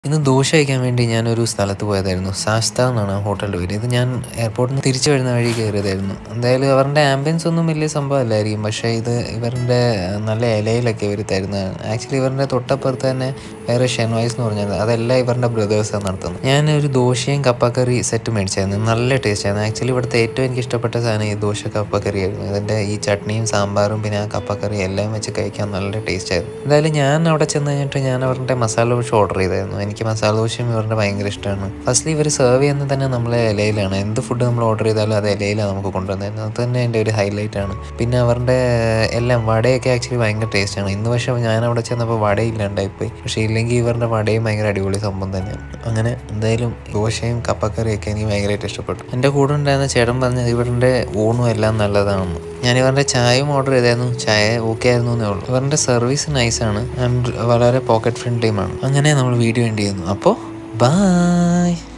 ഇന്ന് ദോശ കഴിക്കാൻ വേണ്ടി ഞാനൊരു സ്ഥലത്ത് പോയതായിരുന്നു സാസ്ത എന്നാണ് ഹോട്ടലിൻ്റെ പേര് ഇത് ഞാൻ എയർപോർട്ടിൽ നിന്ന് തിരിച്ചു വരുന്ന വഴി കയറിയതായിരുന്നു എന്തായാലും അവരുടെ ആംബിയൻസ് ഒന്നും വലിയ സംഭവമല്ലായിരിക്കും പക്ഷേ ഇത് ഇവരുടെ നല്ല ഇലയിലൊക്കെ ഇവർ തരുന്നതാണ് ആക്ച്വലി ഇവരുടെ തൊട്ടപ്പുറത്ത് തന്നെ വേറെ ഷെൻവൈസ് എന്ന് പറഞ്ഞത് അതെല്ലാം ഇവരുടെ ബ്രദേഴ്സാണ് നടത്തുന്നത് ഞാൻ ഒരു ദോശയും കപ്പക്കറി സെറ്റ് മേടിച്ചായിരുന്നു നല്ല ടേസ്റ്റ് ആയിരുന്നു ആക്ച്വലി ഇവിടുത്തെ ഏറ്റവും എനിക്ക് ഇഷ്ടപ്പെട്ട സാധനം ഈ ദോശ കപ്പക്കറി ആയിരുന്നു ഇതിൻ്റെ ഈ ചട്നിയും സാമ്പാറും പിന്നെ ആ കപ്പക്കറി എല്ലാം വെച്ച് കഴിക്കാൻ നല്ല ടേസ്റ്റ് ആയിരുന്നു എന്തായാലും ഞാൻ അവിടെ ചെന്ന് കഴിഞ്ഞിട്ട് ഞാൻ അവരുടെ മസാല ദോശ ഓർഡർ ചെയ്തായിരുന്നു എനിക്ക് മസാല ദോശയും ഇവരുടെ ഭയങ്കര ഇഷ്ടമാണ് ഫസ്റ്റ്ലി ഇവർ സെർവ് ചെയ്യുന്നത് തന്നെ നമ്മളെ ഇലയിലാണ് എന്ത് ഫുഡ് നമ്മൾ ഓർഡർ ചെയ്താലും അത് ഇലയിലാണ് നമുക്ക് കൊണ്ടുവന്നത് അത് തന്നെ എൻ്റെ ഒരു ഹൈലൈറ്റ് ആണ് പിന്നെ അവരുടെ എല്ലാം വടയൊക്കെ ആക്ച്വലി ഭയങ്കര ടേസ്റ്റാണ് ഇന്ന് പക്ഷേ ഞാൻ അവിടെ ചെന്നപ്പോൾ വടയില്ലാണ്ടായിപ്പോയി പക്ഷേ ഇല്ലെങ്കിൽ ഇവരുടെ വടയും ഭയങ്കര അടിപൊളി സംഭവം തന്നെയാണ് അങ്ങനെ എന്തായാലും ദോശയും കപ്പക്കറിയൊക്കെ എനിക്ക് ഭയങ്കരമായിട്ട് ഇഷ്ടപ്പെട്ടു എൻ്റെ കൂടെ ഉണ്ടായിരുന്ന ചേട്ടൻ പറഞ്ഞത് ഇവരുടെ ഊണും എല്ലാം നല്ലതാണെന്ന് ഞാൻ ഇവരുടെ ചായയും ഓർഡർ ചെയ്തായിരുന്നു ചായ ഓക്കെ ആയിരുന്നു എന്നേ ഉള്ളൂ ഇവരുടെ സർവീസ് നൈസാണ് ആൻഡ് വളരെ പോക്കറ്റ് ഫ്രണ്ട്ലിയുമാണ് അങ്ങനെ നമ്മൾ വീഡിയോ എൻഡ് ചെയ്യുന്നു അപ്പോൾ ബായ്